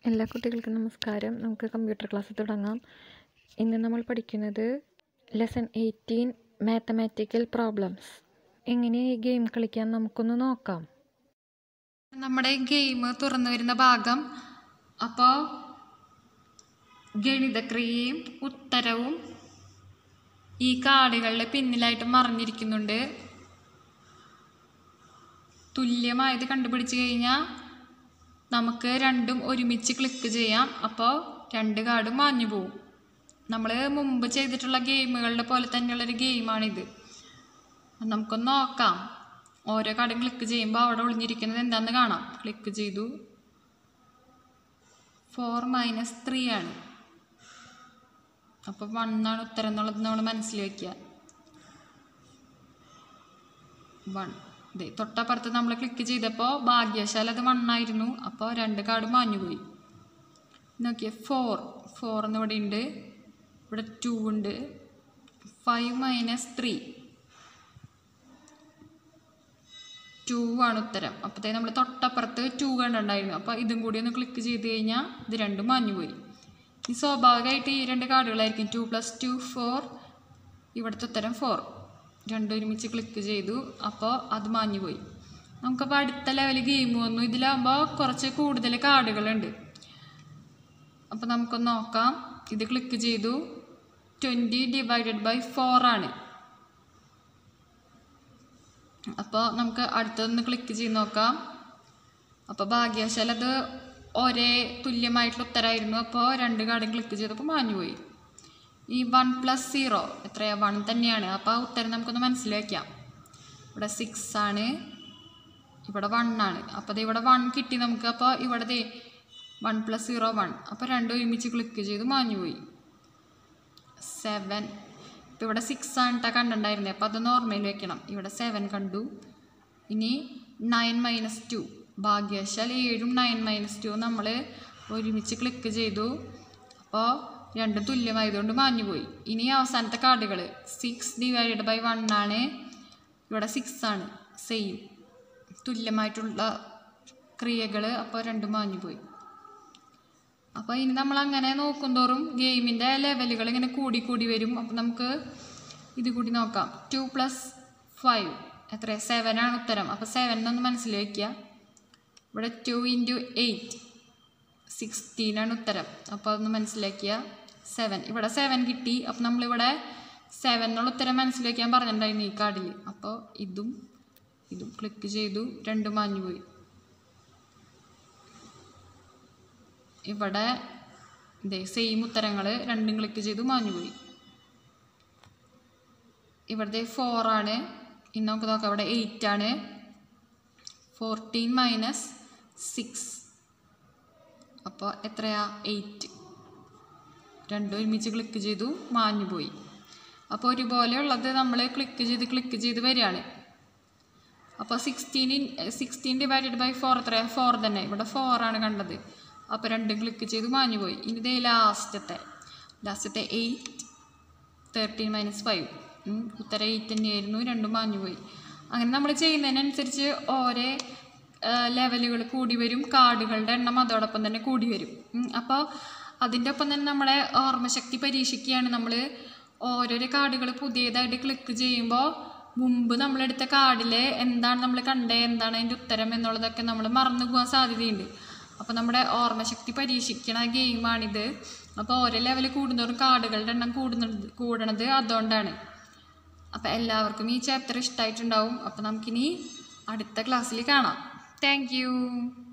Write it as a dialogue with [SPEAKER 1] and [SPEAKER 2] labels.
[SPEAKER 1] എല്ലാ കുട്ടികൾക്കും നമസ്കാരം നമുക്ക് കമ്പ്യൂട്ടർ ക്ലാസ് തുടങ്ങാം ഇന്ന് നമ്മൾ പഠിക്കുന്നത് ലെസൺ എയ്റ്റീൻ മാത്തമാറ്റിക്കൽ പ്രോബ്ലംസ് എങ്ങനെ ഈ ഗെയിം കളിക്കാൻ നമുക്കൊന്ന് നോക്കാം
[SPEAKER 2] നമ്മുടെ ഗെയിം തുറന്നു വരുന്ന ഭാഗം അപ്പോൾ ഗണിതക്രിയയും ഉത്തരവും ഈ കാർഡുകളുടെ പിന്നിലായിട്ട് മറിഞ്ഞിരിക്കുന്നുണ്ട് തുല്യമായത് കണ്ടുപിടിച്ച് കഴിഞ്ഞാൽ നമുക്ക് രണ്ടും ഒരുമിച്ച് ക്ലിക്ക് ചെയ്യാം അപ്പോൾ രണ്ട് കാർഡും മാഞ്ഞു പോവും നമ്മൾ മുമ്പ് ചെയ്തിട്ടുള്ള ഗെയിമുകളുടെ പോലെ തന്നെയുള്ളൊരു ഗെയിമാണിത് നമുക്കൊന്ന് നോക്കാം ഓരോ കാർഡും ക്ലിക്ക് ചെയ്യുമ്പോൾ അവിടെ ഒളിഞ്ഞിരിക്കുന്നത് എന്താണെന്ന് കാണാം ക്ലിക്ക് ചെയ്തു ഫോർ മൈനസ് ത്രീ ആണ് അപ്പോൾ വണ്ണാണ് ഉത്തരം എന്നുള്ളത് നമ്മൾ മനസ്സിൽ വയ്ക്കുക വൺ ഇതേ തൊട്ടപ്പുറത്ത് നമ്മൾ ക്ലിക്ക് ചെയ്തപ്പോൾ ഭാഗ്യശാൽ അത് വണ്ണായിരുന്നു അപ്പോൾ രണ്ട് കാർഡ് മാഞ്ഞുപോയി നോക്കിയേ ഫോർ ഫോർ എന്ന് ഇവിടെ ഉണ്ട് ഇവിടെ ടു ഉണ്ട് ഫൈവ് മൈനസ് ത്രീ ടു ആണ് ഉത്തരം അപ്പോഴത്തേ നമ്മൾ തൊട്ടപ്പുറത്ത് ടു കണ്ടുണ്ടായിരുന്നു അപ്പോൾ ഇതും കൂടി ഒന്ന് ക്ലിക്ക് ചെയ്ത് കഴിഞ്ഞാൽ ഇത് രണ്ടും മാഞ്ഞുപോയി ഈ സ്വാഭാവികമായിട്ട് ഈ രണ്ട് കാർഡുകളായിരിക്കും ടു പ്ലസ് ടു ഫോർ ഇവിടുത്തെ ഉത്തരം ഫോർ രണ്ടും ഒരുമിച്ച് ക്ലിക്ക് ചെയ്തു അപ്പോൾ അത് മാഞ്ഞുപോയി നമുക്കപ്പോൾ അടുത്ത ലെവൽ ഗെയിം വന്നു ഇതിലാകുമ്പോൾ കുറച്ച് കൂടുതൽ കാർഡുകളുണ്ട് അപ്പോൾ നമുക്കൊന്ന് നോക്കാം ഇത് ക്ലിക്ക് ചെയ്തു ട്വൻറ്റി ഡിവൈഡഡ് ബൈ ഫോർ ആണ് അപ്പോൾ നമുക്ക് അടുത്തതൊന്ന് ക്ലിക്ക് ചെയ്ത് നോക്കാം അപ്പോൾ ഭാഗ്യവശാൽ അത് ഒരേ തുല്യമായിട്ടുള്ള ഉത്തരമായിരുന്നു അപ്പോൾ രണ്ട് കാർഡും ക്ലിക്ക് ചെയ്തപ്പോൾ മാഞ്ഞുപോയി ഈ വൺ പ്ലസ് സീറോ എത്രയാ വൺ തന്നെയാണ് അപ്പോൾ ആ ഉത്തരം നമുക്കൊന്ന് മനസ്സിലാക്കാം ഇവിടെ സിക്സ് ആണ് ഇവിടെ വൺ ആണ് അപ്പോൾ ദേ ഇവിടെ വൺ കിട്ടി നമുക്ക് അപ്പോൾ ഇവിടെ ദേ വൺ പ്ലസ് സീറോ വൺ അപ്പോൾ രണ്ടും ഒരുമിച്ച് ക്ലിക്ക് ചെയ്ത് മാഞ്ഞുപോയി സെവൻ ഇപ്പോൾ ഇവിടെ സിക്സ് ആണ് കേട്ടോ കണ്ടുണ്ടായിരുന്നത് അപ്പോൾ അത് നോർമൽ വെക്കണം ഇവിടെ സെവൻ കണ്ടു ഇനി നയൻ മൈനസ് ടു ഭാഗ്യവശാൽ ഏഴും നയൻ മൈനസ് ടു നമ്മൾ ഒരുമിച്ച് ക്ലിക്ക് ചെയ്തു അപ്പോൾ രണ്ടും തുല്യമായതുകൊണ്ട് മാഞ്ഞുപോയി ഇനി അവസാനത്തെ കാർഡുകൾ സിക്സ് ഡിവൈഡഡ് ബൈ വൺ ആണ് ഇവിടെ സിക്സ് ആണ് സെയിം തുല്യമായിട്ടുള്ള ക്രിയകൾ അപ്പോൾ രണ്ടും മാഞ്ഞുപോയി അപ്പോൾ ഇനി നമ്മൾ അങ്ങനെ നോക്കുന്തോറും ഗെയിമിൻ്റെ ലെവലുകൾ ഇങ്ങനെ കൂടി കൂടി വരും അപ്പോൾ നമുക്ക് ഇത് കൂടി നോക്കാം ടു പ്ലസ് ഫൈവ് എത്ര സെവൻ ആണ് ഉത്തരം അപ്പോൾ സെവൻ എന്നൊന്ന് മനസ്സിൽ വയ്ക്കുക ഇവിടെ ടു ഇൻറ്റു എയ്റ്റ് സിക്സ്റ്റീൻ ആണ് ഉത്തരം അപ്പോൾ അതൊന്ന് മനസ്സിലാക്കിയ സെവൻ ഇവിടെ സെവൻ കിട്ടി അപ്പോൾ നമ്മളിവിടെ സെവൻ എന്നുള്ള ഉത്തരം മനസ്സിൽ വയ്ക്കാൻ പറഞ്ഞിട്ടുണ്ടായിരുന്നു ഈ കാർഡിൽ അപ്പോൾ ഇതും ഇതും ക്ലിക്ക് ചെയ്തു രണ്ടും മാഞ്ഞുപോയി ഇവിടെ ഇതേ സെയിം ഉത്തരങ്ങൾ രണ്ടും ക്ലിക്ക് ചെയ്തു മാഞ്ഞുപോയി ഇവിടുത്തെ ഫോർ ആണ് ഇനി നമുക്ക് നോക്കാം ഇവിടെ എയ്റ്റ് ആണ് ഫോർട്ടീൻ മൈനസ് സിക്സ് അപ്പോൾ എത്രയാ എയ്റ്റ് രണ്ടും ഒരുമിച്ച് ക്ലിക്ക് ചെയ്തു മാഞ്ഞുപോയി അപ്പോൾ ഒരുപോലെയുള്ളത് നമ്മൾ ക്ലിക്ക് ചെയ്ത് ക്ലിക്ക് ചെയ്ത് വരികയാണ് അപ്പോൾ sixteen sixteen divided by four എത്രയാണ് ഫോർ തന്നെ ഇവിടെ ഫോറാണ് കണ്ടത് അപ്പോൾ രണ്ടും ക്ലിക്ക് ചെയ്ത് മാഞ്ഞു പോയി ഇനി ഇതേ ലാസ്റ്റത്തെ ലാസ്റ്റത്തെ എയ്റ്റ് തേർട്ടീൻ മൈനസ് ഫൈവ് ഉത്തരം എയ്റ്റ് തന്നെയായിരുന്നു രണ്ടും മാഞ്ഞു പോയി അങ്ങനെ നമ്മൾ ചെയ്യുന്നതിനനുസരിച്ച് ഓരോ ലെവലുകൾ കൂടി വരും കാർഡുകളുടെ എണ്ണം അതോടൊപ്പം തന്നെ കൂടി വരും അപ്പോൾ അതിൻ്റെ ഒപ്പം തന്നെ നമ്മളെ ഓർമ്മശക്തി പരീക്ഷിക്കുകയാണ് നമ്മൾ ഓരോരോ കാർഡുകൾ പുതിയതായിട്ട് ക്ലിക്ക് ചെയ്യുമ്പോൾ മുമ്പ് നമ്മളെടുത്ത കാർഡിൽ എന്താണ് നമ്മൾ കണ്ടത് എന്താണ് അതിൻ്റെ ഉത്തരം എന്നുള്ളതൊക്കെ നമ്മൾ മറന്നു പോകാൻ സാധ്യതയുണ്ട് അപ്പോൾ നമ്മുടെ ഓർമ്മശക്തി പരീക്ഷിക്കണ ഗെയിമാണിത് അപ്പോൾ ഓരോ ലെവൽ കൂടുന്നതോറും കാർഡുകളുടെ എണ്ണം കൂടുന്നത് കൂടണത് അതുകൊണ്ടാണ് അപ്പോൾ എല്ലാവർക്കും ഈ ചാപ്റ്റർ ഇഷ്ടമായിട്ടുണ്ടാവും അപ്പോൾ നമുക്കിനി അടുത്ത ക്ലാസ്സിൽ കാണാം താങ്ക്